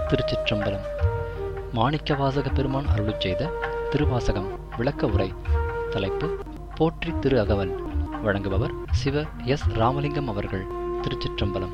திருச்சிற்றம்பலம் மாணிக்கவாசக பெருமான் அருளிச் செய்த திருவாசகம் விளக்க உரை தலைப்பு போற்றி திரு அகவல் வழங்குபவர் சிவ எஸ் ராமலிங்கம் அவர்கள் திருச்சிற்றம்பலம்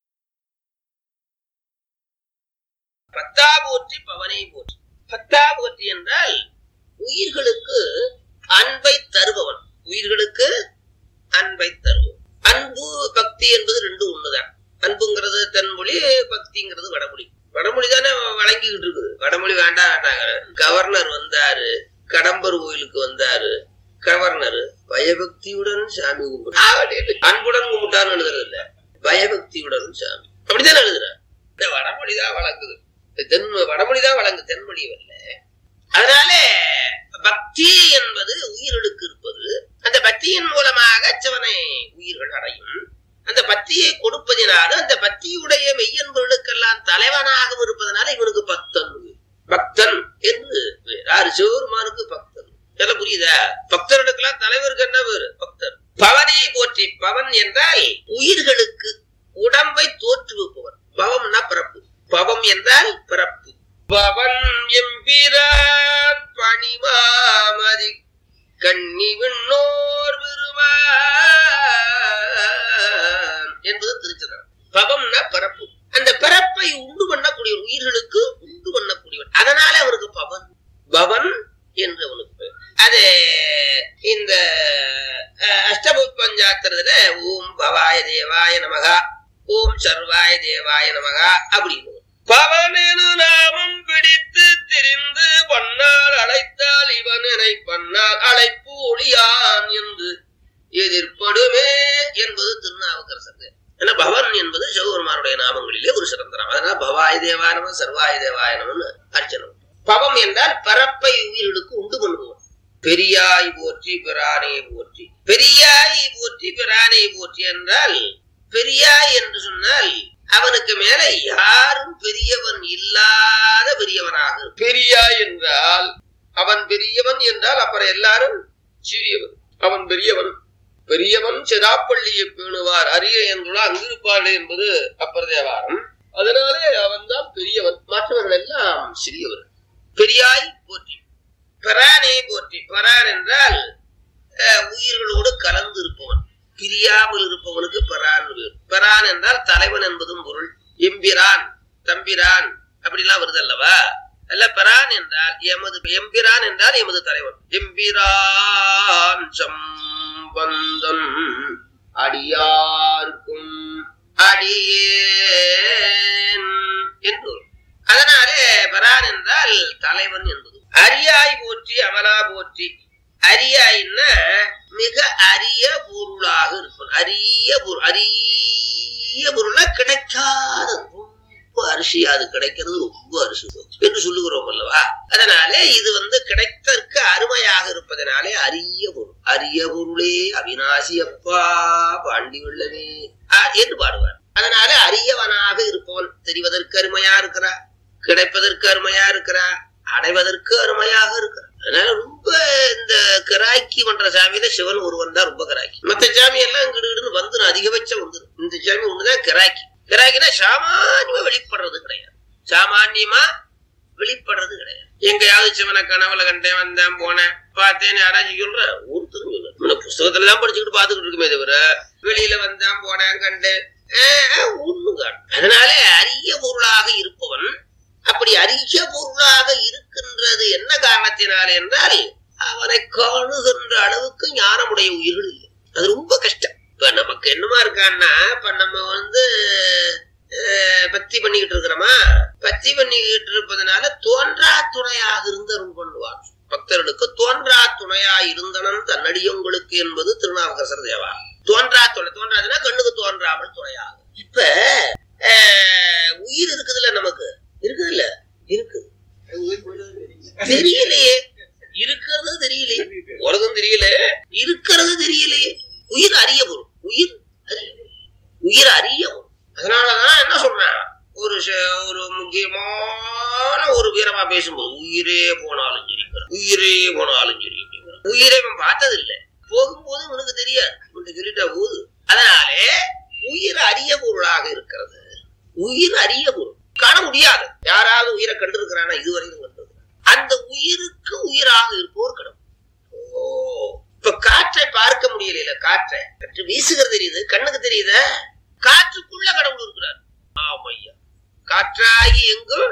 பத்தா போற்றி பவனை போற்றி பத்தா போற்றி என்றால் உயிர்களுக்கு அன்பை தருபவன் உயிர்களுக்கு அன்பை தருபவன் அன்பு பக்தி என்பது ரெண்டு ஒண்ணுதான் அன்புங்கிறது தென்மொழி பக்திங்கிறது வடமொழி வடமொழி தானே வழங்கிக்கிட்டு இருக்குது வடமொழி வேண்டாம் வேண்டாங்க கவர்னர் வந்தாரு கடம்பர் கோயிலுக்கு வந்தாரு கவர்னர் பயபக்தியுடன் சாமி கும்பிட்டு அன்புடன் கும்பிட்டான்னு எழுதுறது இல்ல பயபக்தியுடன் சாமி அப்படித்தானே எழுதுற இந்த வடமொழி தான் வழங்குது தென் வடமொழி தான் வழங்கு தென்மொழி வரல அதனால பக்தி என்பது உயிர்களுக்கு இருப்பது அந்த பக்தியின் மூலமாக சிவனை உயிர்கள் அடையும் அந்த பக்தியை கொடுப்பதினால அந்த பக்தியுடைய மெய்யன்பர்களுக்கெல்லாம் தலைவனாகவும் இருப்பதனால இவனுக்கு பக்தன் பக்தன் என்று பேர். யாரு சிவபெருமானுக்கு பக்தன் இதெல்லாம் புரியுதா பக்தர்களுக்கெல்லாம் தலைவருக்கு என்ன பேரு பக்தர் பவனை போற்றி பவன் என்றால் உயிர்களுக்கு உடம்பை தோற்றுவிப்பவன் பவம்னா பிறப்பு பவம் என்றால் பிறப்பு பவன் எம்பிரான் பணிமாமதி கண்ணி விண்ணோர் விருவான் என்பது திருச்சதம் பவம்னா பிறப்பு அந்த பிறப்பை உண்டு பண்ணக்கூடியவன் உயிர்களுக்கு உண்டு பண்ணக்கூடியவன் அதனால அவனுக்கு பவன் பவன் என்று அவனுக்கு பேர். அது இந்த அஹ், அஷ்டபுத்பஞ்சாத்திரத்துல ஓம் பவாய தேவாய நமகா ஓம் சர்வாய தேவாய நமகா அப்படின்னு பவனெனு நாமம் பிடித்து திரிந்து பண்ணால் அழைத்தால் இவனனை பண்ணால் அழைப்பு ஒளியான் என்று எதிர்ப்படுமே என்பது திருநாவுக்கரசர் ஏன்னா பவன் என்பது சிவபெருமானுடைய நாமங்களிலே ஒரு சிறந்தனம் அதனால பவாய தேவாயனம சர்வாய தேவாயனம்னு அர்ச்சனம் பவம் என்றால் பரப்பை உயிர்களுக்கு உண்டு பண்ணுவோம் பெரியாய் போற்றி பிரானை போற்றி பெரியாய் போற்றி பிரானை போற்றி என்றால் பெரியாய் என்று சொன்னால் அவனுக்கு மேல யாரும் பெரியவன் இல்லாத பெரியவனாக இரு. பெரியாய் என்றால் அவன் பெரியவன் என்றால் அப்புறம் எல்லாரும் சிறியவன் அவன் பெரியவன் பெரியவன் சிராப்பள்ளியை பேணுவார் அரிய என்றுள்ள அங்கிருப்பாள் என்பது அப்பர் தேவாரம் அதனாலே அவன்தான் பெரியவன் மற்றவர்கள் எல்லாம் சிறியவர்கள் பெரியாய் போற்றி பரானே போற்றி பரான் என்றால் அஹ், உயிர்களோடு கலந்து இருப்பவன் பிரியாமல் இருப்பவனுக்கு பரான் பேர் பரான் என்றால் தலைவன் என்பதும் பொருள் எம்பிரான் தம்பிரான் அப்படிலாம் வருது அல்லவா அல்ல பரான் என்றால் எமது எம்பிரான் என்றால் எமது தலைவன் எம்பிரான் சம்பந்தன் அடியார்க்கும் அடியேன் என்று வரும். அதனாலே பரான் என்றால் தலைவன் என்பது அரியாய் போற்றி அமலா போற்றி அரியாயின்னா மிக அரிய பொருளாக இருக்கும் அரிய பொருள் அரிய பொருளா கிடைக்காத ரொம்ப அரிசி அது கிடைக்கிறது ரொம்ப அரிசி என்று சொல்லுகிறோம் அல்லவா அதனாலே இது வந்து கிடைத்தற்கு அருமையாக இருப்பதனாலே அரிய பொருள் அரிய பொருளே அவிநாசி அப்பா பாண்டி வெள்ளமே ஆஹ் என்று பாடுவார் அதனால அரியவனாக இருப்பவன் தெரிவதற்கு அருமையா இருக்கிறா கிடைப்பதற்கு அருமையா இருக்கிறா அடைவதற்கு அருமையாக இருக்கிறார் அதனால ரொம்ப இந்த கிராக்கி பண்ற சாமியில சிவன் ஒருவன் தான் ரொம்ப கிராக்கி மத்த சாமி எல்லாம் இங்கிட்டு வந்துடும் அதிகபட்சம் வந்துடும் இந்த சாமி ஒண்ணுதான் கிராக்கி கிராக்கினா சாமானியமா வெளிப்படுறது கிடையாது சாமானியமா வெளிப்படுறது கிடையாது எங்கேயாவது சிவனை கனவுல கண்டேன் வந்தேன் போனேன் பார்த்தேன்னு யாராச்சும் சொல்ற ஒருத்தரும் சொல்ல நம்ம புஸ்தகத்துல தான் படிச்சுக்கிட்டு பாத்துக்கிட்டு இருக்குமே தவிர வெளியில வந்தேன் போனேன் கண்டேன் ஆஹ், ஒண்ணும் காணும் அதனால அரிய பொருளாக இருப்பவன் அப்படி அரிய பொருளாக இருக்கின்றது என்ன காரணத்தினால் என்றால் அவனை காணுகின்ற அளவுக்கு ஞானமுடைய உயிர்கள் இல்லை அது ரொம்ப கஷ்டம் இப்ப நமக்கு என்னமா இருக்கான்னா இப்ப நம்ம வந்து அஹ், பக்தி பண்ணிக்கிட்டு இருக்கிறோமா பக்தி பண்ணிக்கிட்டு இருப்பதனால தோன்றா துணையாக இருந்து அருள் பண்ணுவான் பக்தர்களுக்கு தோன்றா துணையா இருந்தனன் தன்னடியவங்களுக்கு என்பது திருநாவுக்கரசர் தேவா தோன்றா துணை தோன்றாதுன்னா கண்ணுக்கு தோன்றாமல் துணையாகும் இப்ப அஹ், உயிர் இருக்குதுல்ல நமக்கு இருக்குதுல்ல இருக்குது தெரியலையே இருக்கிறது தெரியலையே உலகம் தெரியல இருக்கிறது தெரியலையே உயிர் அறிய பொருள் உயிர் அறிய பொருள். உயிர் அறிய பொருள் அதனாலதான் என்ன சொல்றேன் ஒரு ச- ஒரு முக்கியமான ஒரு வீரமா பேசும்போது உயிரே போனாலும் சரி உயிரே போனாலும் சரி அப்படிங்கிறான். உயிரை இவன் பார்த்தது இல்ல போகும்போது உனக்கு தெரியாது உன்கிட்ட சொல்லிட்டா போகுது அதனாலே உயிர் அரிய பொருளாக இருக்கிறது உயிர் அரிய பொருள் காண முடியாது யாராவது உயிரை கண்டிருக்கிறானா இதுவரையும் கண்டிருக்கிறான் அந்த உயிருக்கு உயிராக இருப்போர் கடவுள் ஓ இப்ப காற்றை பார்க்க முடியல காற்றை காற்று வீசுகிறது தெரியுது கண்ணுக்கு தெரியுத காற்றுக்குள்ள கடவுள் இருக்கிறார் ஆமையா காற்றாகி எங்கும்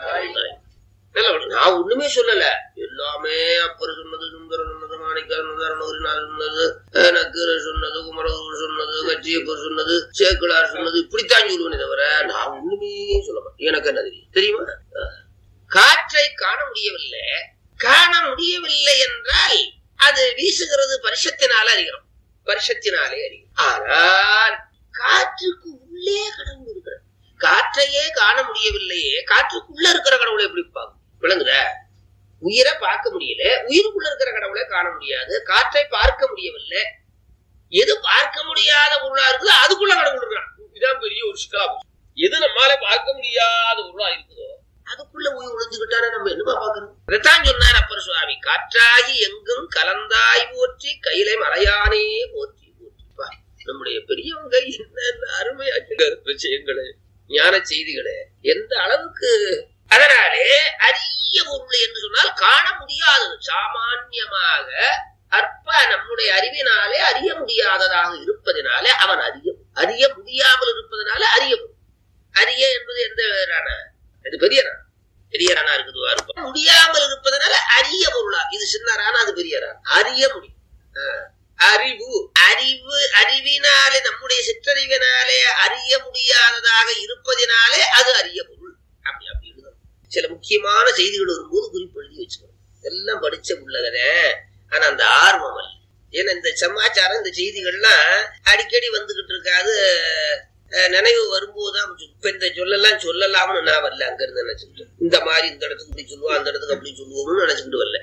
நல்ல ஒரு- நான் ஒண்ணுமே சொல்லல எல்லாமே அப்பர் சொன்னது சுந்தர சொன்னது மாணிக்கர் சொன்னது அருணகிரிநாதர் சொன்னது அஹ், நக்கீரர் சொன்னது குமரகுரு சொன்னது கச்சியப்பர் சொன்னது சேக்கிழார் சொன்னது இப்படித்தான் சொல்லுவேனே தவிர நான் ஒண்ணுமே சொல்ல மாட்டேன் எனக்கு என்ன தெரியும் தெரியுமா அஹ். காற்றை காண முடியவில்லை காண முடியவில்லை என்றால் அது வீசுகிறது பரிசத்தினால அறிகிறோம் பரிசத்தினாலே அறிகிறோம் ஆனால் காற்றுக்கு உள்ளே கடவுள் இருக்கிறார் காற்றையே காண முடியவில்லையே காற்றுக்குள்ள இருக்கிற கடவுளை எப்படி பார்க்கும் விளங்குத உயிரை பார்க்க முடியல உயிருக்குள்ள இருக்கிற கடவுளை காண முடியாது காற்றை பார்க்க முடியவில்லை எது பார்க்க முடியாத பொருளா இருக்குதோ அதுக்குள்ள கடவுள் இருக்கான் இதுதான் பெரிய ஒரு சிக்கலா போச்சு. எது நம்மால பார்க்க முடியாத பொருளா இருக்குதோ அதுக்குள்ள உயிர் ஒளிஞ்சுக்கிட்டானே நம்ம என்னமா பாக்குறோம் இதைத்தான் சொன்னார் அப்பர் சுவாமி காற்றாகி எங்கும் கலந்தாய் போற்றி கையிலை மறையானே போற்றி போற்றிப்பா நம்முடைய பெரியவங்க என்ன அருமையா சொல்றாரு விஷயங்களே ஞான செய்திகளே எந்த அளவுக்கு அதனாலே அரிய பொருள் என்று சொன்னால் காண முடியாதது சாமான்யமாக அற்ப நம்முடைய அறிவினாலே அறிய முடியாததாக இருப்பதினாலே அவன் அறிய அறிய முடியாமல் இருப்பதனால அறிய முடியும். அறிய என்பது எந்த ரானா இது பெரிய ரானா பெரிய ரானா இருக்குதுவா இருக்கும் முடியாமல் இருப்பதனால அரிய பொருளா இது சின்ன ரானா அது பெரிய ரானா அறிய முடியும் ஆஹ். அறிவு அறிவு அறிவினாலே நம்முடைய சிற்றறிவினாலே அறிய முடியாததாக இருப்பதினாலே அது அரிய பொருள் அப்படி அப்படி எழுதணும் சில முக்கியமான செய்திகள் வரும்போது குறிப்பு எழுதி வச்சுக்கணும் எல்லாம் படிச்ச உள்ளதே ஆனா அந்த ஆர்வம் அல்ல ஏன்னா இந்த சமாச்சாரம் இந்த செய்திகள்லாம் அடிக்கடி வந்துகிட்டு இருக்காது அஹ், நினைவு வரும்போதுதான் சொல்லு. இப்ப இந்த சொல்லலாம் சொல்லலாம்னு நான் வரல அங்க இருந்து நினைச்சுட்டு இந்த மாதிரி இந்த இடத்துக்கு இப்படி சொல்லுவோம் அந்த இடத்துக்கு அப்படி சொல்லுவோம்னு நினைச்சுக்கிட்டு வரல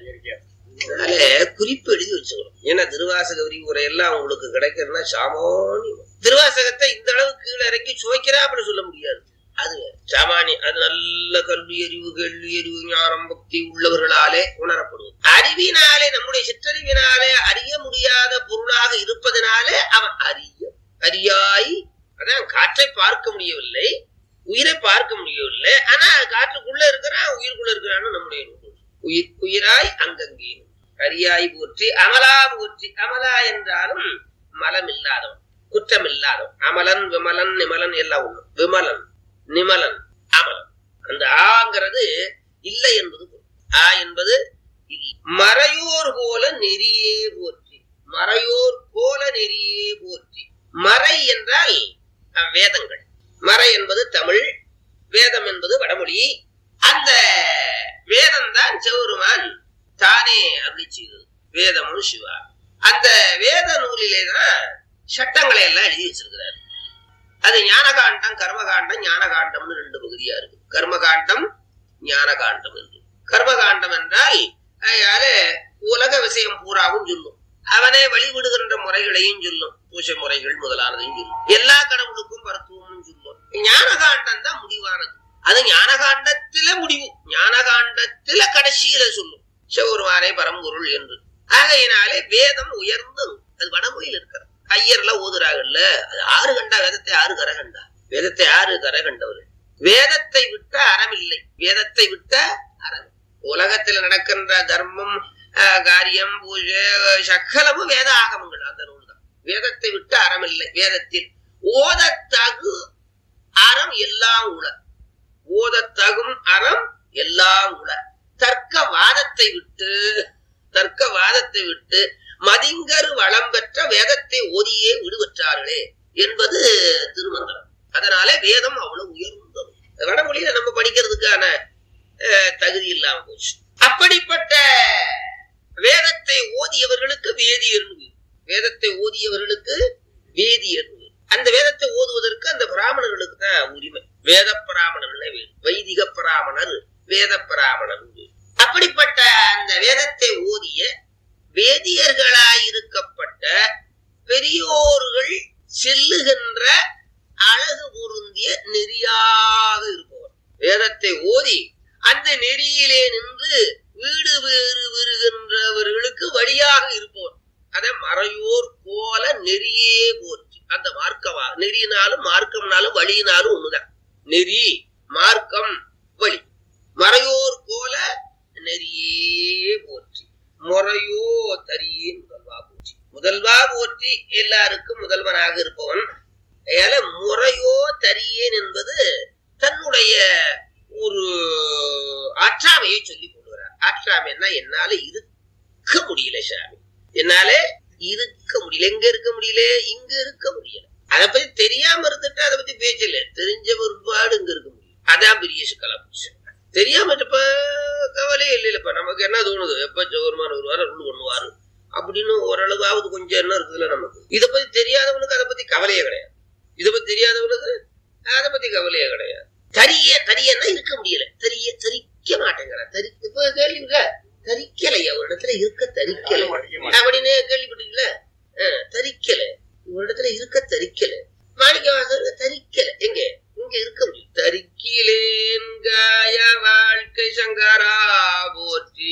அதனால குறிப்பு எழுதி வச்சுக்கணும் ஏன்னா திருவாசக விரிவுரை எல்லாம் உங்களுக்கு கிடைக்கிறதுனா சாமானியம் திருவாசகத்தை இந்த அளவுக்கு கீழே இறக்கி சுவைக்கிறா அப்படி சொல்ல முடியாது அது வேற. சாமானியம் அது நல்ல கல்வி அறிவு கேள்வி அறிவு ஞானம் பக்தி உள்ளவர்களாலே உணரப்படுவது அறிவினாலே நம்முடைய சிற்றறிவினாலே அறிய முடியாத பொருளாக இருப்பதனாலே அவன் அறிய அறியாய் அதான் காற்றை பார்க்க முடியவில்லை உயிரை பார்க்க முடியவில்லை ஆனா காற்றுக்குள்ள இருக்கிறான் உயிருக்குள்ள இருக்கிறான்னு நம்முடைய நூல். உயிர் உயிராய் அங்கங்கே அரியாய் போற்றி அமலா போற்றி அமலா என்றாலும் மலம் இல்லாதவன் குற்றம் இல்லாதவன் அமலன் விமலன் நிமலன் எல்லாம் ஒண்ணு விமலன் நிமலன் அமலன் அந்த ஆங்கிறது இல்லை என்பது பொருள். ஆ என்பது இல்லை மறையோர் போல நெறியே போற்றி மறையோர் போல நெறியே போற்றி மறை என்றால் அஹ், வேதங்கள் மறை என்பது தமிழ் வேதம் என்பது வடமொழி அந்த வேதம் தான் சிவருமான் தானே அருளி செய்தது வேதமும் சிவா அந்த வேத நூலிலே தான் சட்டங்களை எல்லாம் எழுதி வச்சிருக்கிறார் அது ஞானகாண்டம் கர்மகாண்டம் ஞானகாண்டம்னு ரெண்டு பகுதியா இருக்கு கர்மகாண்டம் ஞானகாண்டம் என்று கர்மகாண்டம் என்றால் அதால உலக விஷயம் பூராவும் சொல்லும் அவனே வழிவிடுகின்ற முறைகளையும் சொல்லும் பூஜை முறைகள் முதலானதையும் சொல்லும் எல்லா கடவுளுக்கும் பரத்துவமும் சொல்லும் ஞானகாண்டம் தான் முடிவானது அது ஞானகாண்டத்தில முடிவு ஞானகாண்டத்தில கடைசியில சொல்லும் சிவருமானே பரம்பொருள் என்று ஆகையினாலே வேதம் உயர்ந்தது அது வடமொழியில் இருக்கிறது ஐயர்ல ஓதுறாங்கல்ல அது ஆறு கண்டா வேதத்தை ஆறு கரை கண்டா வேதத்தை ஆறு கரை கண்டவர் வேதத்தை விட்ட அறமில்லை வேதத்தை விட்ட அறம் உலகத்தில் நடக்கின்ற தர்மம் ஆஹ், காரியம் பூஜை சகலமும் வேத ஆகமங்கள் அந்த நூல் தான் வேதத்தை விட்ட அறமில்லை வேதத்தில் ஓதத்தகு அறம் எல்லாம் உள ஓதத்தகும் அறம் எல்லாம் உள தர்க்க வாதத்தை விட்டு தர்க்க வாதத்தை விட்டு மதிங்கரு வளம் பெற்ற வேதத்தை ஓதியே விடுபற்றார்களே என்பது திருமந்திரம் அதனால வேதம் அவ்வளவு உயர்ந்தது வடமொழியில நம்ம படிக்கிறதுக்கான அஹ், தகுதி இல்லாம போச்சு அப்படிப்பட்ட வேதத்தை ஓதியவர்களுக்கு வேதியர் வேதத்தை ஓதியவர்களுக்கு வேதியர் அந்த வேதத்தை ஓதுவதற்கு அந்த பிராமணர்களுக்கு தான் உரிமை வேத பிராமணர்களே வேறு வைதிக பிராமணர் வேத பிராமணர் வேறு. அப்படிப்பட்ட அந்த வேதத்தை ஓதிய வேதியர்களாயிருக்கப்பட்ட பெரியோர்கள் செல்லுகின்ற அழகு பொருந்திய நெறியாக இருப்பவர் வேதத்தை ஓதி அந்த நெறியிலே நின்று வீடு வேறு வருகின்றவர்களுக்கு வழியாக இருப்பவர் அதை மறையோர் போல நெறியே போற்றி அந்த மார்க்கமா நெறியினாலும் மார்க்கம்னாலும் வழியினாலும் ஒண்ணுதான் நெறி மார்க்கம் வழி மறையோர் போல நெறியே போற்றி முறையோ தரியே முதல்வா போற்றி முதல்வா போற்றி எல்லாருக்கும் முதல்வனாக இருப்பவன் அதனால முறையோ தரியேன் என்பது தன்னுடைய ஒரு ஆற்றாமையை சொல்லி கொள்கிறார் ஆற்றாமைன்னா என்னால இருக்க முடியல சாமி என்னால இருக்க முடியல எங்க இருக்க முடியல இங்க இருக்க முடியல அதை பத்தி தெரியாம இருந்துட்டு அதை பத்தி பேச்சல தெரிஞ்ச ஒருபாடு இங்க இருக்க முடியும் அதான் பெரிய சிக்கலா போச்சு தெரியாம இருப்ப கவலையே இல்லை இல்லப்பா நமக்கு என்ன தோணுது எப்ப சௌகரமான வருவாரு அருள் பண்ணுவாரு அப்படின்னு ஓரளவாவது கொஞ்சம் என்ன இருக்குதுல்ல நமக்கு இதை பத்தி தெரியாதவனுக்கு அதை பத்தி கவலையே கிடையாது இதை பத்தி தெரியாதவனுக்கு அதை பத்தி கவலையே கிடையாது தரிய தரியன்னா இருக்க முடியல தெரிய தரிக்க மாட்டேங்கிறான் தரி இப்ப கேள்வி இருக்க தரிக்கலையா ஒரு இடத்துல இருக்க தரிக்கலை அப்படின்னு கேள்விப்பட்டீங்கள தரிக்கல ஒரு இடத்துல இருக்க தரிக்கல மாணிக்கவாசகர் தரிக்கல எங்க இங்க இருக்க முடியும் தரிக்கிலேன் காய வாழ்க்கை சங்கரா போற்றி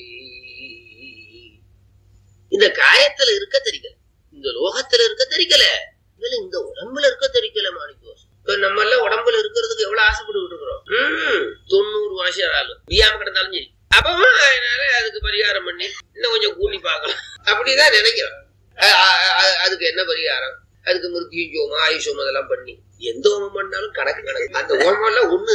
இந்த காயத்துல இருக்க தெரிக்கல இந்த லோகத்துல இருக்க தெரிக்கல இதுல இந்த உடம்புல இருக்க தெரிக்கல மாணிக்கவாசம் இப்ப நம்ம எல்லாம் உடம்புல இருக்கிறதுக்கு எவ்வளவு ஆசைப்பட்டு இருக்கிறோம் உம் தொண்ணூறு வருஷம் ஆளும் வியாம கிடந்தாலும் சரி அப்பவும் அதனால அதுக்கு பரிகாரம் பண்ணி இன்னும் கொஞ்சம் கூட்டி பார்க்கலாம் அப்படிதான் நினைக்கிறோம் அ- அ- அ- அதுக்கு என்ன பரிகாரம் அதுக்கு மிருத்யு ஜோமம் ஆயுஷம் அதெல்லாம் பண்ணி எந்த ஹோமம் பண்ணாலும் கணக்கு கணக்கு அந்த ஹோமம் எல்லாம் ஒண்ணு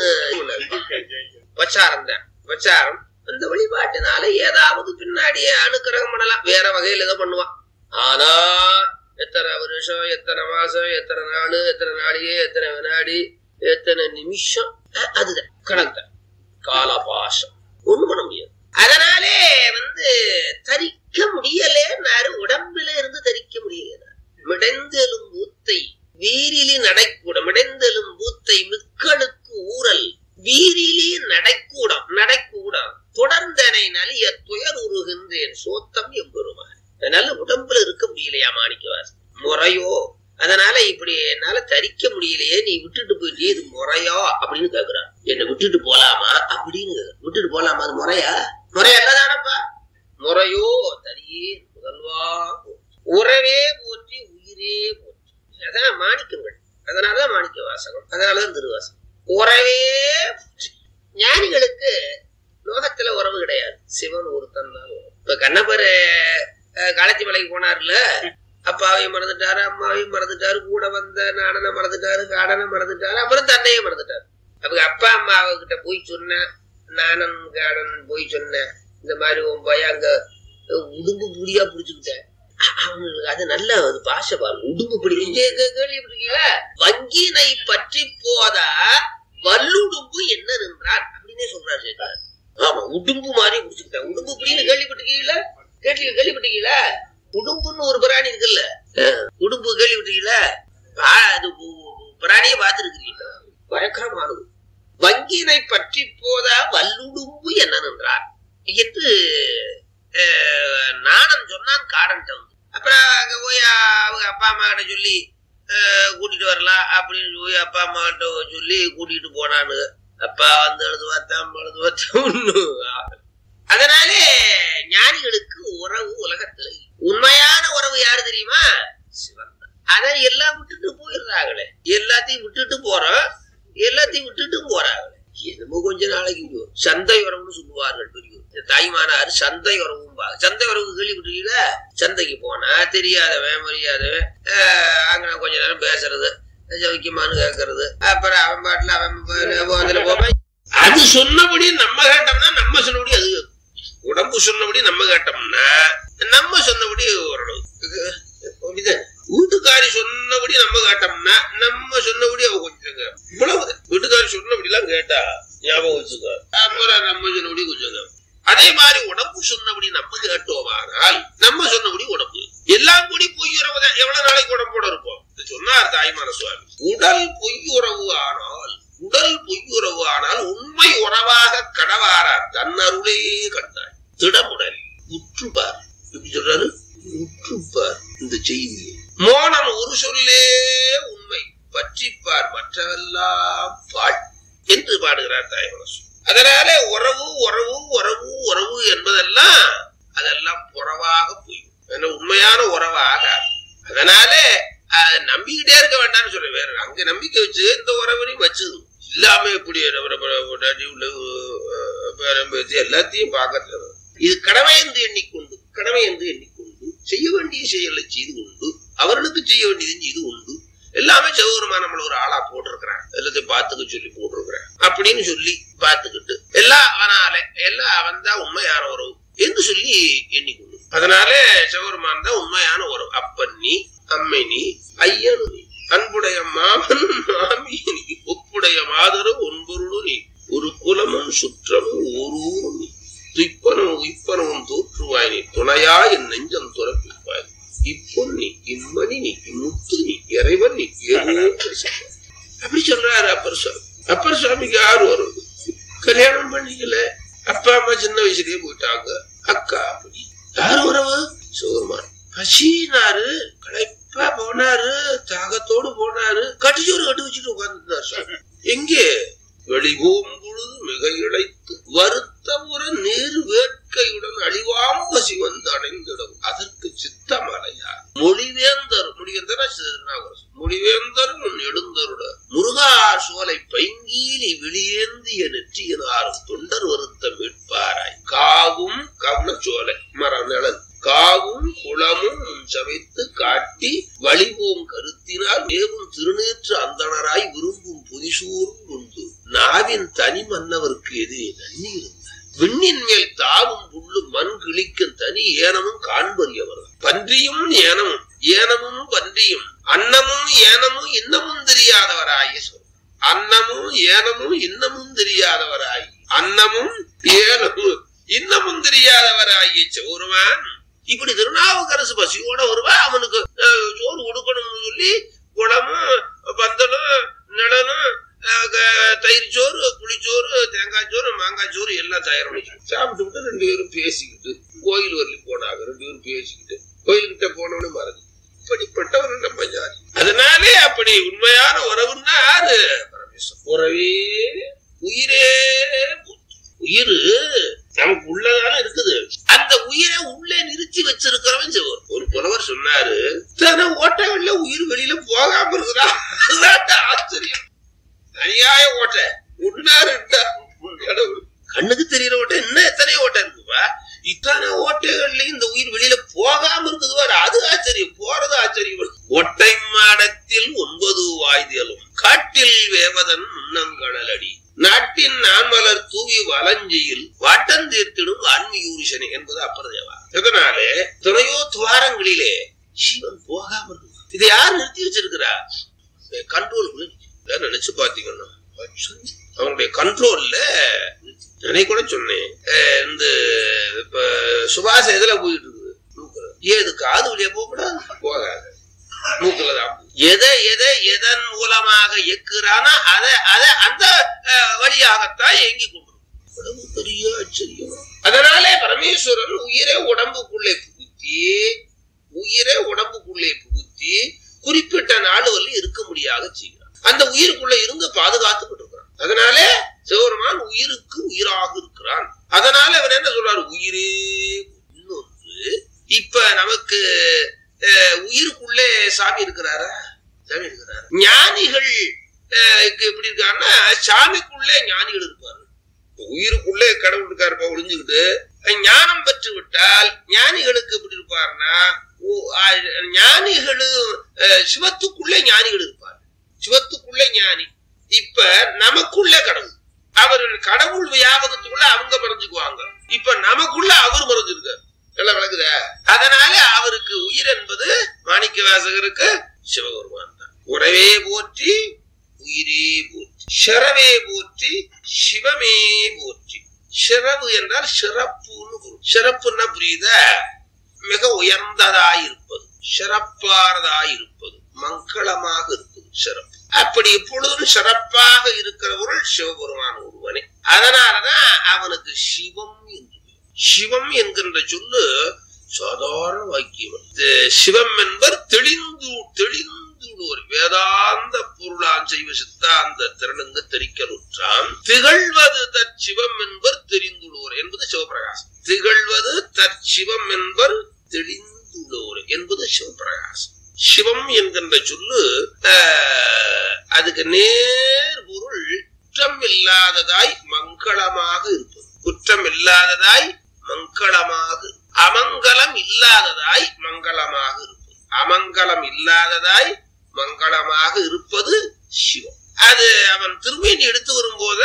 வச்சாரம் தான் வச்சாரம் அந்த வழிபாட்டினால ஏதாவது பின்னாடியே அனுக்கிரகம் பண்ணலாம் வேற வகையில ஏதோ பண்ணுவான் ஆனா எத்தனை வருஷம் எத்தனை மாசம் எத்தனை நாள் எத்தனை நாளையே எத்தனை வினாடி எத்தனை நிமிஷம் அ- அதுதான் கணக்கு தான் காலபாசம் ஒண்ணும் பண்ண முடியாது அதனாலே வந்து தரிக்க முடியலேன்னாரு உடம்புல இருந்து தரிக்க முடியல மிடைந்தெலும் பூத்தை வீரிலி நடைக்கூடம் மிடைந்தெலும் பூத்தை மிக்களுக்கு ஊரல் வீரிலி நடைக்கூடம் நடைக்கூடம் தொடர்ந்தனை நலிய துயர் உருகின்றேன் சோத்தம் எம்பெருமான் அதனால உடம்புல இருக்க முடியலையா மாணிக்கவாசன் முறையோ அதனால இப்படி என்னால தரிக்க முடியலையே நீ விட்டுட்டு போயிட்டே இது முறையா அப்படின்னு கேக்குறான் என்ன விட்டுட்டு போலாமா அப்படின்னு கேக்குறான். விட்டுட்டு போலாமா அது முறையா முறை அல்லதானப்பா முறையோ தரியே முதல்வா உறவே போற்றி உயிரே போற்றி அதான் மாணிக்கங்கள் அதனாலதான் மாணிக்க வாசகம் அதனாலதான் திருவாசகம் உறவே போற்றி ஞானிகளுக்கு லோகத்துல உறவு கிடையாது சிவன் ஒருத்தன் தான் உறவு. இப்ப கண்ணப்பர் காலத்தி மலைக்கு போனார்ல அப்பாவையும் மறந்துட்டாரு அம்மாவையும் மறந்துட்டாரு கூட வந்த நாடனை மறந்துட்டாரு காடனை மறந்துட்டாரு அப்புறம் தன்னையும் மறந்துட்டாரு அவங்க அப்பா அம்மா கிட்ட போய் சொன்னேன் நானன் காடன் போய் சொன்னேன் இந்த மாதிரி உன் பையன் அங்க உடும்பு புடியா புடிச்சுக்கிட்டேன் அ- அவங்களுக்கு அது நல்ல ஒரு பாஷை பாருங்க உடும்பு பிடி கேள்விப்பட்டிருக்கீங்களா வங்கினை பற்றி போதா வல்லுடும்பு என்ன நின்றான் அப்படின்னே சொல்றாரு சேக்கர் ஆமா உடும்பு மாதிரி புடிச்சுக்கிட்டேன் உடும்பு பிடின்னு கேள்விப்பட்டிருக்கீங்களா கேள்வி கேள்விப்பட்டிருக்கீங்களா உடும்புன்னு ஒரு பிராணி இருக்குல்ல அஹ், உடும்பு கேள்விப்பட்டிருக்கீங்களா பா- அது உ- உ- பிராணியை பார்த்திருக்கிறீங்களா பயங்கரமானது வங்கினை பற்றி போதா வல்லுடும்பு என்ன நின்றார் என்று அஹ், நாணன் சொன்னான் காடன் வந்து அப்புறம் அங்க போய் அவங்க அப்பா அம்மா கிட்ட சொல்லி அஹ், கூட்டிட்டு வரலாம் அப்படின்னு போய் அப்பா அம்மா கிட்ட சொல்லி கூட்டிட்டு போனானு அப்பா வந்து எழுது பார்த்தா அம்மா எழுது பார்த்தா ஒண்ணும் ஆகல. அதனாலே ஞானிகளுக்கு உறவு உலகத்துல இல்லை. உண்மையான உறவு யாரு தெரியுமா சிவன் தான். அதை எல்லாம் விட்டுட்டு போயிடுறாங்களே எல்லாத்தையும் விட்டுட்டு போறோம் எல்லாத்தையும் விட்டுட்டும் போறாங்களே என்னமோ கொஞ்ச நாளைக்கு போ. சந்தை உறவுன்னு சொல்லுவார்கள் பெரியவர் இந்த தாய்மானார் சந்தை உறவும் சந்தை உறவு கேள்விப்பட்டிருக்கீங்கள சந்தைக்கு போனா தெரியாதவன் மரியாதவன் ஆஹ் அங்க கொஞ்ச நேரம் பேசுறது ஜவிக்குமான்னு கேட்கறது அப்புறம் அவன் பாட்டுல அவன் போ- அதுல போவான் அது சொன்னபடி நம்ம கேட்டோம்னா நம்ம சொன்னபடி அது கேட்கும். உடம்பு சொன்னபடி நம்ம கேட்டோம்னா நம்ம சொன்னபடி ஓரளவு இது- அப்படிதான். வீட்டுக்காரி சொன்னபடி நம்ம கேட்டோம்னா நம்ம சொன்னபடி அவ கொஞ்சம் கேட்கும். இவ்வளவுதான் வீட்டுக்காரி சொன்னபடி எல்லாம் கேட்டா ஞாபகம் வச்சுக்க அப்புறம் நம்ம சொன்னபடி கொஞ்சம் கேட்கும். அதே மாதிரி உடம்பு சொன்னபடி நம்ம கேட்டோமானால் நம்ம சொன்னபடி உடம்பு எல்லாம் கூடி பொய்யுறவு தான் எவ்வளவு நாளைக்கு உடம்போட இருப்போம் இது சொன்னார் தாய்மான சுவாமி உடல் பொய்யுறவு ஆனால் உடல் பொய்யுறவு ஆனால் உண்மை உறவாக கடவாரார் தன்னருளே கண்டாய் திடமுடல் உற்றுப்பார் எப்படி சொல்றாரு உற்றுப்பார் இந்த செய்தி மோனன் ஒரு சொல்லே உண்மை பற்றிப்பார் மற்றவெல்லாம் பாழ் என்று பாடுகிறார் தாய்மனசு அதனால உறவு உறவு உறவு உறவு என்பதெல்லாம் அதெல்லாம் புறவாக போய் உண்மையான உறவாக அதனால அதை நம்பிக்கிட்டே இருக்க வேண்டாம்னு சொல்ல வேற அங்க நம்பிக்கை வச்சு இந்த உறவுலையும் வச்சு எல்லாமே இப்படி பொண்டாட்டி உள்ள பேரம்பேத்தி எல்லாத்தையும் பார்க்கறது இது கடமை என்று எண்ணிக்கொண்டு கடமை என்று எண்ணிக்கொண்டு செய்ய வேண்டிய செயலை செய்து கொண்டு அவர்களுக்கு செய்ய வேண்டியது செய்து கொண்டு எல்லாமே சௌகரமா நம்மள ஒரு ஆளா போட்டிருக்கிறான் எல்லாத்தையும் பார்த்துக்க சொல்லி போட்டிருக்கிறேன் அப்படின்னு சொல்லி பார்த்துக்கிட்டு எல்லாம் அவனால எல்லாம் அவன் தான் உண்மையான உறவு என்று சொல்லி எண்ணிக்கொண்டு அதனால சௌகரமான் தான் உண்மையான உறவு அப்பன் நீ அம்மை நீ ஐயனு நீ அன்புடைய மாமன் மாமி நீ ஒப்புடைய மாதரும் ஒன்பொருளும் நீ ஒரு குலமும் சுற்றமும் ஒருவரும் நீ துய்ப்பனும் உய்ப்பனவும் தோற்றுவாய் நீ துணையா என் நெஞ்சம் துறப்பிப்பாய் இப்பொன்னி இம்மணி நீ இம்முத்து நீ இறைவன் நீ ஏதோ பேசுவாய். அப்படி சொல்றாரு அப்பர் சுவாமி அப்பர் சுவாமிக்கு யாரு வரும் கல்யாணம் பண்ணிக்கல அப்பா அம்மா சின்ன வயசுலயே போயிட்டாங்க அக்கா அப்படி யாரு உறவு சிவருமான் பசினாரு களைப்பா போனாரு தாகத்தோடு போனாரு கட்டிச்சோறு கட்டி வச்சுட்டு உட்கார்ந்துருந்தார் சுவாமி எங்கே வெளிபோம் பொழுது மிக இழைத்து வருத்த உற நீர் வேட்கையுடன் அழிவாம் பசி வந்து அடைந்திடும் அதற்கு சித்தமலையா மொழிவேந்தர் மொழிவேந்தரா திருநாவுக்கரசு மொழிவேந்தர் உன் எழுந்தருட முருகா சோலை பைங்கீலி விழியேந்திய நெற்றியினாரும் தொண்டர் வருத்த மீட்பாராய் காவும் கவன சோலை மர நிழல் காவும் குளமும் முன் சமைத்து காட்டி வழிபோம் கருத்தினால் மேவும் திருநேற்று அந்தணராய் விரும்பும் புதிசூரும் உண்டு நாவின் தனி மன்னவர்க்கு எது நன்னி இருந்தார் விண்ணின் மேல் தாவும் புல்லு மண் கிழிக்கும் தனி ஏனமும் காண்பறியவர் பன்றியும் ஏனமும் ஏனமும் பன்றியும் அன்னமும் ஏனமும் இன்னமும் தெரியாதவராய சொல் அன்னமும் ஏனமும் இன்னமும் தெரியாதவராய் அன்னமும் ஏனமும் இன்னமும் தெரியாதவராகிய சௌருமான் இப்படி திருநாவுக்கரசு பசியோட வருவா அவனுக்கு அஹ், சோறு கொடுக்கணும்னு சொல்லி குளமும் பந்தலும் நிழலும் அஹ், க- தயிர் சோறு புளிச்சோறு தேங்காய் சோறு மாங்காய் சோறு எல்லாம் தயார் பண்ணி சாப்பிட்டு விட்டு ரெண்டு பேரும் பேசிக்கிட்டு கோயில் வரலையும் போனாங்க ரெண்டு பேரும் பேசிக்கிட்டு கோயில்கிட்ட போனவனு மறந்து இப்படிப்பட்டவன் நம்ம ஜாதி அதனாலே அப்படி உண்மையான உறவுன்னா யாரு பரமேஸ்வரன் உறவே உயிரே புத்து. உயிர் நமக்கு உள்ளதான இருக்குது அந்த உயிரை உள்ளே நிறுத்தி வச்சிருக்கிறவன் சிவன் ஒரு புலவர் சொன்னாரு தன ஓட்டைகள்ல உயிர் வெளியில போகாம இருக்குதா அதுதான் ஆச்சரியம் அநியாய ஓட்டை ஒன்னா ரெண்டா கடவுள் கண்ணுக்கு தெரியற ஓட்டை இன்னும் எத்தனை ஓட்டை இருக்குப்பா இத்தனை ஓட்டைகள்லயும் இந்த உயிர் வெளியில போகாம இருக்குது பாரு அது ஆச்சரியம் போறது ஆச்சரியம் ஒட்டை மாடத்தில் ஒன்பது வாய்தியலும் காட்டில் வேவதன் முன்னங்கடலடி நாட்டின் நான்மலர் தூவி வலஞ்சியில் வாட்டம் தீர்த்திடும் ஆன்மியூரிசனே என்பது அப்பரதேவா இதனாலே துணையோ துவாரங்களிலே சிவன் போகாம இருக்கு இதை யார் நிறுத்தி வச்சிருக்கிறா கண்ட்ரோல் நினைச்சு பாத்தீங்கன்னா அவனுடைய கண்ட்ரோல்ல நான் கூட சொன்னேன் அஹ் இந்த இப்ப சுபாஷ எதுல போயிட்டு இருக்குது மூக்குல. ஏது காது வழியா போகக்கூடாது போகாது மூக்குலதான் எதை எதை எதன் மூலமாக எக்குறானோ அதை அதை அந்த அஹ், வழியாகத்தான் இயங்கி கொண்டு உடம்பு பெரிய ஆச்சரியம் அதனாலே பரமேஸ்வரன் உயிரை உடம்புக்குள்ளே புகுத்தி உயிரை உடம்புக்குள்ளே புகுத்தி குறிப்பிட்ட நாள் வரலும் இருக்க முடியாத செய்கிறான் அந்த உயிருக்குள்ள இருந்து பாதுகாத்துக்கிட்டு இருக்கிறான் அதனாலே சிவபெருமான் உயிருக்கு உயிராக இருக்கிறான் அதனால அவர் என்ன சொல்றாரு உயிரே இன்னொன்று இப்ப நமக்கு அஹ், உயிருக்குள்ளே சாமி இருக்கிறாரா சாமி இருக்கிறாரா ஞானிகள் அஹ், க்கு எப்படி இருக்காருன்னா சாமிக்குள்ளே ஞானிகள் இருப்பாரு இப்ப உயிருக்குள்ளே கடவுள் இருக்காருப்பா ஒளிஞ்சுக்கிட்டு அஹ், ஞானம் பெற்று விட்டால் ஞானிகளுக்கு எப்படி இருப்பாருன்னா ஓ- ஆ- ஞானிகளும் அஹ், சிவத்துக்குள்ளே ஞானிகள் இருப்பார் சிவத்துக்குள்ளே ஞானி இப்ப நமக்குள்ள கடவுள் அவர் கடவுள் வியாபகத்துக்குள்ள அவங்க மறைஞ்சுக்குவாங்க இப்ப நமக்குள்ள அவர் மறைஞ்சிருக்காரு எல்லாம் விளக்குதா அதனால அவருக்கு உயிர் என்பது மாணிக்க வாசகருக்கு சிவபெருமான் தான் உறவே போற்றி உயிரே போற்றி சிறவே போற்றி சிவமே போற்றி சிறவு என்றால் சிறப்புன்னு பொருள் சிறப்புன்னா புரியுதா மிக உயர்ந்ததாய் இருப்பது சிறப்பானதாய் இருப்பது மங்களமாக இருப்பது சிறப்பு அப்படி எப்பொழுதும் சிறப்பாக இருக்கிறவர்கள் சிவபெருமான் ஒருவனே அதனாலதான் அவனுக்கு சிவம் என்று பெயர். சிவம் என்கின்ற சொல்லு சாதாரண வாக்கியம் அல்ல. இது சிவம் என்பர் தெளிந்து தெளிந்துள்ளோர் வேதாந்த பொருளான் செய்வ சித்தாந்த திறனுங்க தெரிக்கலுற்றாம் திகழ்வது தற்சிவம் என்பர் தெரிந்துள்ளோர் என்பது சிவபிரகாசம் திகழ்வது தற்சிவம் என்பர் தெளிந்துள்ளோர் என்பது சிவபிரகாசம் சிவம் என்கின்ற சொல்லு ஆஹ், அதுக்கு நேர் பொருள் குற்றம் இல்லாததாய் மங்களமாக இருப்பது குற்றம் இல்லாததாய் மங்களமாக அமங்கலம் இல்லாததாய் மங்களமாக இருப்பது அமங்கலம் இல்லாததாய் மங்களமாக இருப்பது சிவம் அது அவன் திருமேனி எடுத்து வரும்போது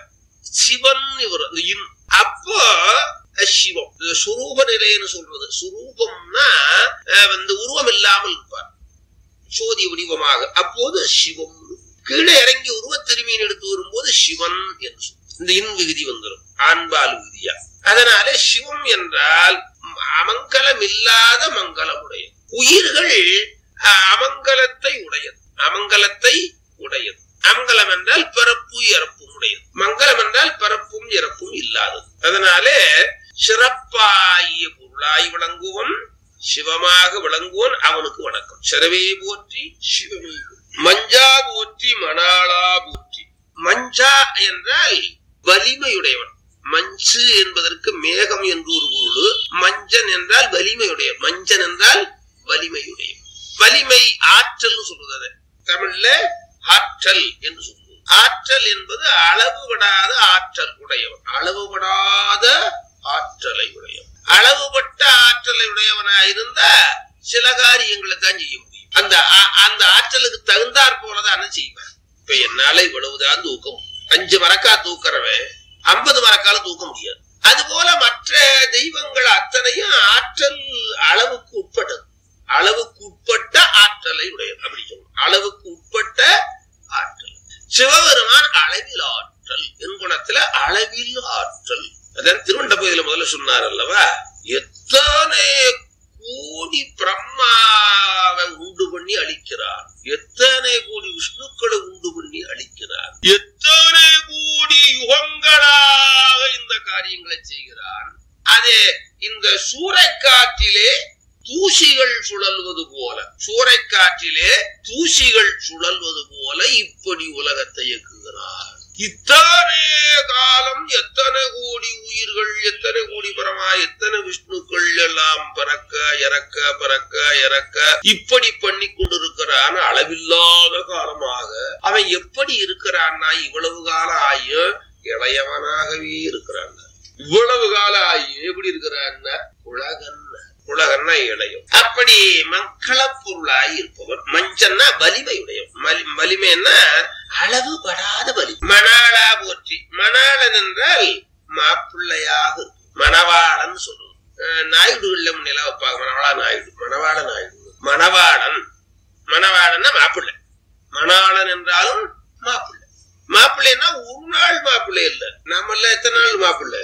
சிவன் வரும் அந்த இன். அப்போ சிவம் இது சுரூப நிலைன்னு சொல்றது சுரூபம்னா அஹ், வந்து உருவம் இல்லாமல் இருப்பார் சோதி வடிவமாக அப்போது சிவம் கீழே இறங்கி உருவ திருமீன் எடுத்து வரும்போது சிவன் என்று சொல்லும். இந்த இன் விகுதி வந்துடும் ஆண்பால் விகுதியா அதனால சிவம் என்றால் அமங்கலம் இல்லாத மங்களமுடைய உயிர்கள் அஹ், அமங்கலத்தை உடையது அமங்கலத்தை உடையது அமங்கலம் என்றால் பிறப்பு இறப்பும் உடையது மங்களம் என்றால் பிறப்பும் இறப்பும் இல்லாதது அதனாலே சிறப்பாகிய பொருளாய் விளங்குவன் சிவமாக விளங்குவன் அவனுக்கு வணக்கம் சிறவே போற்றி சிவமே போற்றி. மஞ்சா போற்றி மணாளா போற்றி மஞ்சா என்றால் வலிமையுடையவன் மஞ்சு என்பதற்கு மேகம் என்று ஒரு பொருள் மஞ்சன் என்றால் வலிமையுடைய மஞ்சன் என்றால் வலிமையுடைய வலிமை ஆற்றல் சொல்றது அது. தமிழ்ல ஆற்றல் என்று சொல்லுவோம் ஆற்றல் என்பது அளவுபடாத ஆற்றல் உடையவன் அளவுபடாத ஆற்றலை உடையவன் அளவுபட்ட ஆற்றலை உடையவனா இருந்தா சில காரியங்களை தான் செய்ய முடியும் அந்த ஆ- அந்த ஆற்றலுக்கு தகுந்தாற் போலதான் செய்வேன் இப்ப என்னால இவ்வளவுதான் தூக்கம் அஞ்சு மரக்கா தூக்குறவன் ஐம்பது மரக்கால தூக்க முடியாது அதுபோல மற்ற தெய்வங்கள் அத்தனையும் ஆற்றல் அளவுக்கு உட்பட்டது அளவுக்கு உட்பட்ட ஆற்றலை உடையது அப்படி சொல்லணும் அளவுக்கு உட்பட்ட ஆற்றல் சிவபெருமான் அளவில் ஆற்றல் என் குணத்துல அளவில் ஆற்றல் அதான் திருவண்ட பகுதியில முதல்ல சொன்னார் அல்லவா எத்தனை கோடி பிரம்மாவை உண்டு பண்ணி அழிக்கிறார் எத்தனை கோடி விஷ்ணுக்களை உண்டு பண்ணி அழிக்கிறார் எத்தனை கோடி யுகங்களாக இந்த காரியங்களை செய்கிறார் அது இந்த சூறைக்காற்றிலே தூசிகள் சுழல்வது போல சூறைக்காற்றிலே தூசிகள் சுழல்வது போல இப்படி உலகத்தை இயக்குகிறார் இத்தனை காலம் எத்தனை கோடி உயிர்கள் எத்தனை கோடி பரமா எத்தனை விஷ்ணுக்கள் எல்லாம் பிறக்க இறக்க பிறக்க இறக்க இப்படி பண்ணி கொண்டிருக்கிறான் அளவில்லாத காலமாக அவன் எப்படி இருக்கிறான்னா இவ்வளவு காலம் ஆயும் இளையவனாகவே இருக்கிறான் இவ்வளவு காலம் ஆயும் எப்படி இருக்கிறான்னா உலகன் உலகன்னா இளையம் அப்படி மக்கள பொருளாய் இருப்பவன் மஞ்சன்னா வலிமையுடையவன் மலி- வலிமைன்னா அளவுபடாத வலி மணாளா போற்றி மணாளன் என்றால் மாப்பிள்ளையாக இருக்கும். மணவாளன் சொல்லுவோம் அஹ் நாயுடுகள்ல முன்னெல்லாம் வைப்பாங்க மணவாளா நாயுடு மணவாள நாயுடு மணவாளன் மணவாளன்னா மாப்பிள்ளை மணாளன் என்றாலும் மாப்பிள்ளை மாப்பிள்ளைன்னா ஒரு நாள் மாப்பிள்ளை இல்ல நம்மள எத்தனை நாள் மாப்பிள்ளை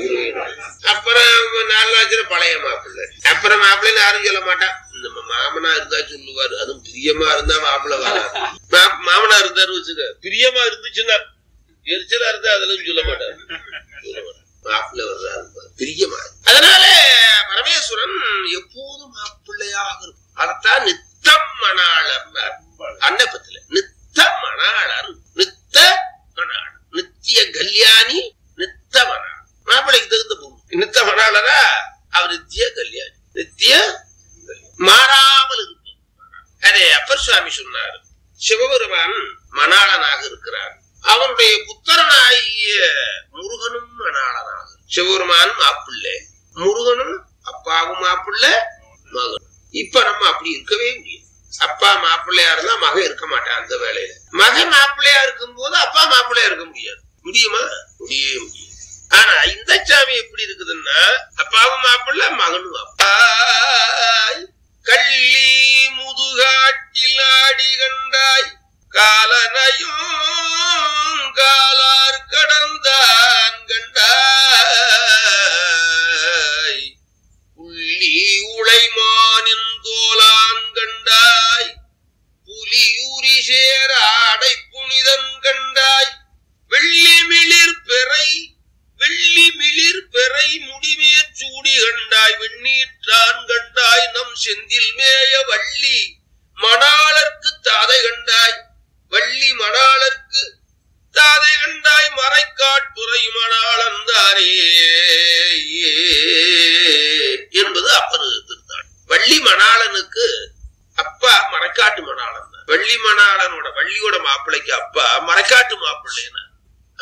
அப்புறம் நாலு நாச்சுல பழைய மாப்பிள்ளை அப்புறம் மாப்பிள்ளைன்னு யாரும் சொல்ல மாட்டான் நம்ம மாமனா இருந்தா சொல்லுவாரு அதுவும் பிரியமா இருந்தா மாப்பிள்ளை வராது மா- மாமனா இருந்தாரு வச்சுக்க பிரியமா இருந்துச்சுன்னா எரிச்சலா இருந்தா அதெல்லாம் சொல்ல மாட்டாரு சொல்ல மாட்டாரு. மாப்பிள்ளை வர்றாரு பாரு, பிரியமா அதனால பரமேஸ்வரன் எப்போதும் மாப்பிள்ளையாக இருக்கும் அதைத்தான் நித்தம் மணாளர் அன்னப்பத்துல நித்த மணாளர் நித்த மணாளர் நித்திய கல்யாணி நித்த மணாளர் மாப்பிள்ளைக்கு தகுந்த பொண்ணு நித்த மணாளரா அவர் நித்திய கல்யாணி நித்திய மாறாமல் இருக்கும் அதே அப்பர் சுவாமி சொன்னார் சிவபெருமான் மணாளனாக இருக்கிறார் அவனுடைய புத்திரனாகிய முருகனும் மணாளனாக சிவபெருமான் மாப்பிள்ளை முருகனும் அப்பாவும் மாப்பிள்ளை மகனும் இப்ப நம்ம அப்படி இருக்கவே முடியாது அப்பா மாப்பிள்ளையா இருந்தா மகன் இருக்க மாட்டான் அந்த வேலையில மகன் மாப்பிள்ளையா இருக்கும் போது அப்பா மாப்பிள்ளையா இருக்க முடியாது முடியுமா முடியவே முடியாது ஆனா இந்த சாமி எப்படி இருக்குதுன்னா அப்பாவும் மாப்பிள்ளை மகனும் அப்பா கள்ளி முதுகாட்டில் ஆடி கண்டாய் காலனையும் காலார் கடந்தான் கண்டாய் புள்ளி உளைமானின் தோலான் கண்டாய் புலியூரி சேர ஆடை புனிதன் கண்டாய் வெள்ளி மிளிர் பெறை வெள்ளி மிளிர் பெறை முடிமேற் சூடி கண்டாய் வெண்ணீற்றான் கண்டாய் நம் செந்தில் மேய வள்ளி மணாளர்க்கு தாதை கண்டாய் வள்ளி மணாளர்க்கு தாதை கண்டாய் மறைக்காட்டுறை மணாளன் தானே என்பது அப்பரு திருத்தாள் வள்ளி மணாளனுக்கு அப்பா மறைக்காட்டு மணாளன் தான். வள்ளி மணாளனோட வள்ளியோட மாப்பிள்ளைக்கு அப்பா மறைக்காட்டு மாப்பிள்ளைன்னு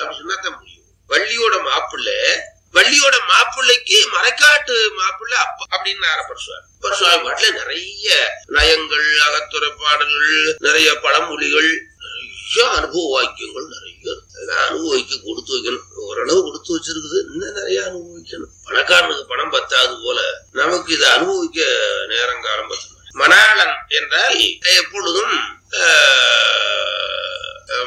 அப்படின்னு அப்பர் சுவாமி அப்பர் சுவாமி பாட்டுல நிறைய நயங்கள் அகத்துறை பாடல்கள் நிறைய பழமொழிகள் நிறைய அனுபவ வாக்கியங்கள் நிறைய இருக்கு. அதெல்லாம் அனுபவிக்க கொடுத்து வைக்கணும் ஓரளவு கொடுத்து வச்சிருக்குது இன்னும் நிறைய அனுபவிக்கணும் பணக்காரனுக்கு பணம் பத்தாது போல நமக்கு இதை அனுபவிக்க நேரங்காலம் பத்தணும் மணாளன் என்றால் எப்பொழுதும் ஆஹ்,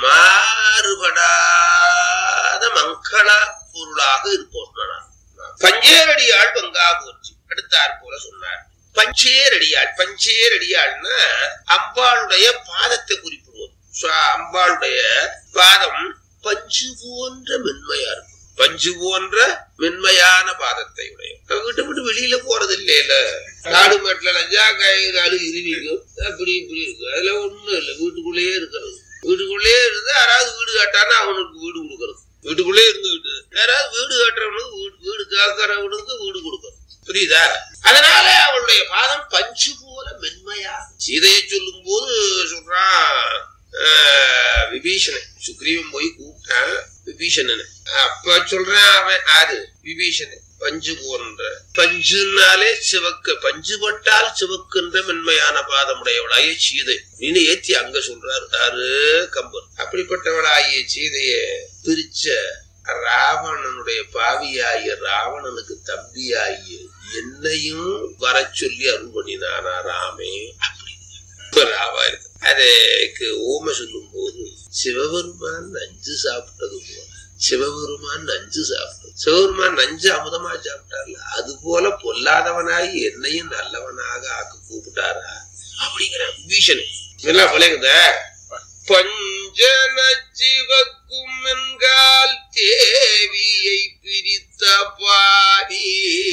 மாறுபடாத மங்கள பொருளாக இருப்போம் மணாளன். பஞ்சேரடியாள் பங்கா போச்சு அடுத்தாற் போல சொன்னார் பஞ்சேரடியாள் பஞ்சேரடியாள்னா அம்பாளுடைய பாதத்தை குறிப்பிடுவது சுவா- அம்பாளுடைய பாதம் பஞ்சு போன்ற மென்மையா இருக்கும் பஞ்சு போன்ற மென்மையான பாதத்தை உடைய வீட்டு விட்டு வெளியில போறது இல்லையில காடு மேட்டுல லஞ்சா கை காலு இருவிக்கும் அப்படி இப்படி இருக்கு அதுல ஒண்ணும் இல்லை வீட்டுக்குள்ளேயே இருக்கிறது வீட்டுக்குள்ளேயே இருந்து யாராவது வீடு கட்டானா அவனுக்கு வீடு கொடுக்கறது வீட்டுக்குள்ளே இருந்துகிட்டு யாராவது வீடு கட்டுறவனுக்கு வீடு வீடு கேட்கறவனுக்கு வீடு கொடுக்கறது புரியுதா அதனால அவளுடைய பாதம் பஞ்சு போல மென்மையா சீதையை சொல்லும் போது சொல்றான் ஆஹ், விபீஷணன் சுக்ரீவன் போய் கூப்பிட்டான் விபீஷணன் அப்ப சொல்றான் அவன் ஆறு விபீஷணன் பஞ்சு போன்ற பஞ்சுனாலே சிவக்க பஞ்சு பட்டால் சிவக்கின்ற மென்மையான பாதமுடையவளாகிய சீதை அப்படின்னு ஏத்தி அங்க சொல்றாரு யாரு கம்பர் அப்படிப்பட்டவளாகிய சீதைய பிரிச்ச ராவணனுடைய பாவியாகிய ராவணனுக்கு தம்பியாகிய என்னையும் வர சொல்லி அருள் பண்ணினானா ராமே அப்படி இப்ப ராவா இருக்கு அதுக்கு ஓம சொல்லும் போது சிவபெருமான் நஞ்சு சாப்பிட்டது போல சிவபெருமான் நஞ்சு சாப்பிட்டது சிவபெருமான் நஞ்சு அமுதமா சாப்பிட்டார்ல அது போல பொல்லாதவனாய் என்னையும் நல்லவனாக ஆக்க கூப்பிட்டாரா அப்படிங்கிற பீஷனு இதெல்லாம் போலேங்குத பஞ்சன சிவக்கும் என்கால் தேவியை பிரித்த பாரி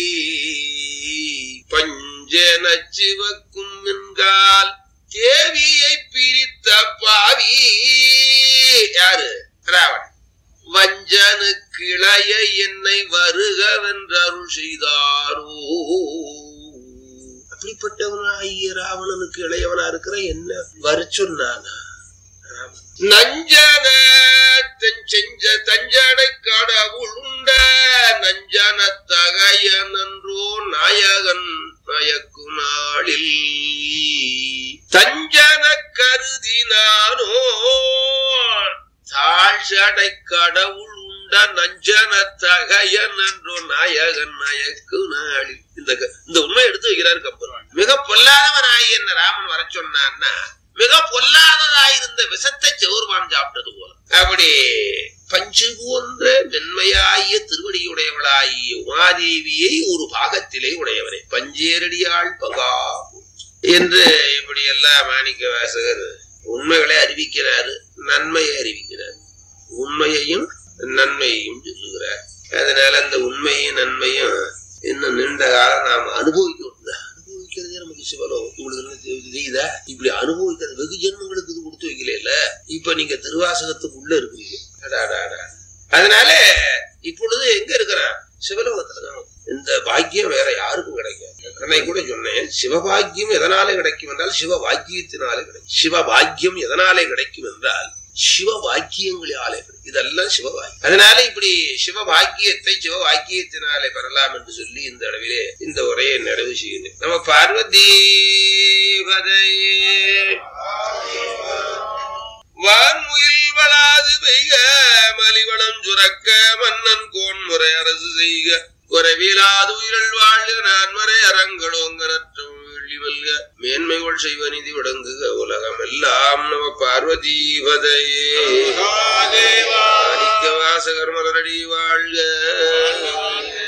பஞ்சன சிவக்கும் என்கால் தேவியை பிரித்த பாவி யாரு ராவணன் வஞ்சனுக்கு இளைய என்னை வருகவென்று அருள் செய்தாரோ அப்படிப்பட்டவனாகிய ராவணனுக்கு இளையவனா இருக்கிற என்ன வர சொன்னானா நஞ்சன தென் செஞ்ச தஞ்சடை கடவுள் உண்ட நஞ்சன தகைய நன்றோ நாயகன் நயக்கு நாளில் தஞ்சன கருதினானோ தாழ்சடை கடவுள் உண்ட நஞ்சன தகையன் என்றோ நாயகன் நயக்கு நாளில் இந்த க- இந்த உண்மை எடுத்து வைக்கிறார் கம்பர் மிக பொல்லாதவனாய் என்ன ராமன் வர சொன்னான்னா மிக பொல்லாததாயிருந்த விஷத்தை செவுர்வான் சாப்பிட்டது போல அப்படி பஞ்சு போன்ற மென்மையாகிய திருவடியுடையவளாகிய உமாதேவியை ஒரு பாகத்திலே உடையவரே பஞ்சேரடியாள் பகா என்று இப்படி எல்லாம் மாணிக்க வாசகர் உண்மைகளை அறிவிக்கிறாரு நன்மையை அறிவிக்கிறார் உண்மையையும் நன்மையையும் சொல்லுகிறார் அதனால அந்த உண்மையும் நன்மையும் இன்னும் நீண்ட காலம் நாம் அனுபவிக்கணும் இந்த அனுபவிக்கிறதே நமக்கு சிவலோகம் உங்களுக்கு என்ன தெரி- தெரியுதா இப்படி அனுபவிக்கிறது வெகு ஜென்மங்களுக்கு இது கொடுத்து வைக்கல இப்ப நீங்க திருவாசகத்துக்கு உள்ள இருக்கிறீங்க அடா, அடா. அதனால இப்பொழுது எங்க இருக்கிறான் சிவலோகத்துல தான் இந்த பாக்கியம் வேற யாருக்கும் கிடைக்காது அன்னைக்கு கூட சொன்னேன் சிவபாக்கியம் எதனாலே கிடைக்கும் என்றால் சிவ பாக்கியத்தினாலே கிடைக்கும் சிவ பாக்கியம் எதனாலே கிடைக்கும் என்றால் சிவ வாக்கியங்களாலே கிடைக்கும். இதெல்லாம் சிவபாக்கியம் அதனால இப்படி சிவ பாக்கியத்தை சிவ வாக்கியத்தினாலே பெறலாம் என்று சொல்லி இந்த அளவிலே இந்த உரையை நிறைவு செய்கிறேன் நம்ம பார்வதி வான்முயில் வளாது பெய்க மலிவளம் சுரக்க மன்னன் கோன் முறை அரசு செய்க குறைவிலாது உயிரல் வாழ்க நான் மறை அரங்களோங்க நற்றம் வெள்ளி வல்க மேன்மைகள் செய்வ நிதி விளங்குக உலகம் எல்லாம் நம பார்வதி பதையே மாணிக்க வாசகர் மலரடி வாழ்க